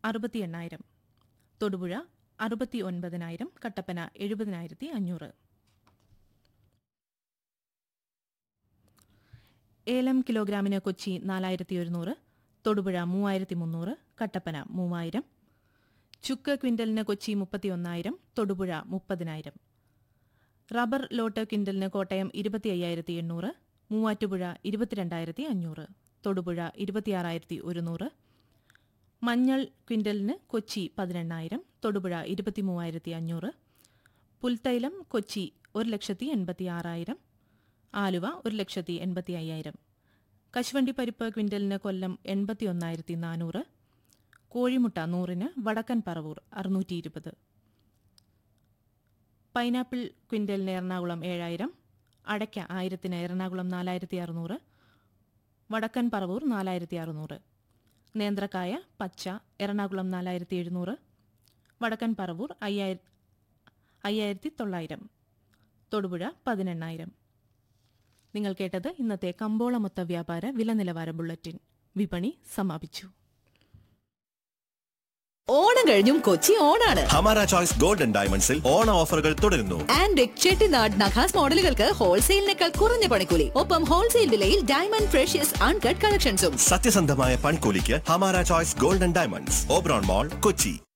അറുപത്തി എണ്ണായിരം തൊടുപുഴ അറുപത്തി ഒൻപതിനായിരം കട്ടപ്പന എഴുപതിനായിരത്തി അഞ്ഞൂറ് ഏലം കിലോഗ്രാമിന് കൊച്ചി നാലായിരത്തി ഒരുന്നൂറ് തൊടുപുഴ മൂവായിരത്തി മുന്നൂറ് കട്ടപ്പന മൂവായിരം ചുക്ക് ക്വിൻ്റലിന് കൊച്ചി മുപ്പത്തിയൊന്നായിരം തൊടുപുഴ മുപ്പതിനായിരം റബ്ബർ ലോട്ട് ക്വിൻ്റലിന് കോട്ടയം ഇരുപത്തി അയ്യായിരത്തി എണ്ണൂറ് മൂവാറ്റുപുഴ ഇരുപത്തിരണ്ടായിരത്തി അഞ്ഞൂറ് തൊടുപുഴ ഇരുപത്തിയാറായിരത്തി ഒരുന്നൂറ് മഞ്ഞൾ ക്വിൻ്റലിന് കൊച്ചി പതിനെണ്ണായിരം തൊടുപുഴ ഇരുപത്തി മൂവായിരത്തി അഞ്ഞൂറ് പുൽത്തൈലം കൊച്ചി ഒരു ലക്ഷത്തി എൺപത്തി ആറായിരം ആലുവ ഒരു ലക്ഷത്തി എൺപത്തി അയ്യായിരം കശുവണ്ടി പരിപ്പ് ക്വിൻ്റലിന് കൊല്ലം എൺപത്തി ഒന്നായിരത്തി നാനൂറ് കോഴിമുട്ട നൂറിന് വടക്കൻ പറവൂർ അറുന്നൂറ്റി ഇരുപത് പൈനാപ്പിൾ ക്വിൻ്റലിന് എറണാകുളം ഏഴായിരം അടയ്ക്ക ആയിരത്തിന് എറണാകുളം നാലായിരത്തി അറുന്നൂറ് വടക്കൻ പറവൂർ നാലായിരത്തി അറുന്നൂറ് നേന്ത്രക്കായ പച്ച എറണാകുളം നാലായിരത്തി എഴുന്നൂറ് വടക്കൻ പറവൂർ അയ്യായിര അയ്യായിരത്തി തൊള്ളായിരം തൊടുപുഴ പതിനെണ്ണായിരം നിങ്ങൾ കേട്ടത് ഇന്നത്തെ കമ്പോള മൊത്ത വ്യാപാര വില നിലവാര ബുള്ളറ്റിൻ വിപണി സമാപിച്ചു ഓണം കഴിഞ്ഞും കൊച്ചി ഓണാണ് ഹമാര ചോയ്സ് ഗോൾഡൻ ഡയമണ്ട്സിൽ ഓണ ഓഫറുകൾ തുടരുന്നു ആൻഡ് ചെട്ടിനാട് നഖാസ് മോഡലുകൾക്ക് ഹോൾസെയിലിനേക്കാൾ കുറഞ്ഞ പണിക്കൂലി ഒപ്പം ഹോൾസെയിൽ വിലയിൽ ഡയമണ്ട് ഫ്രഷ്യസ് അൺകട്ട് കളക്ഷൻസും സത്യസന്ധമായ പൺകൂലിക്ക് Hamara choice golden diamonds Oberon mall Kochi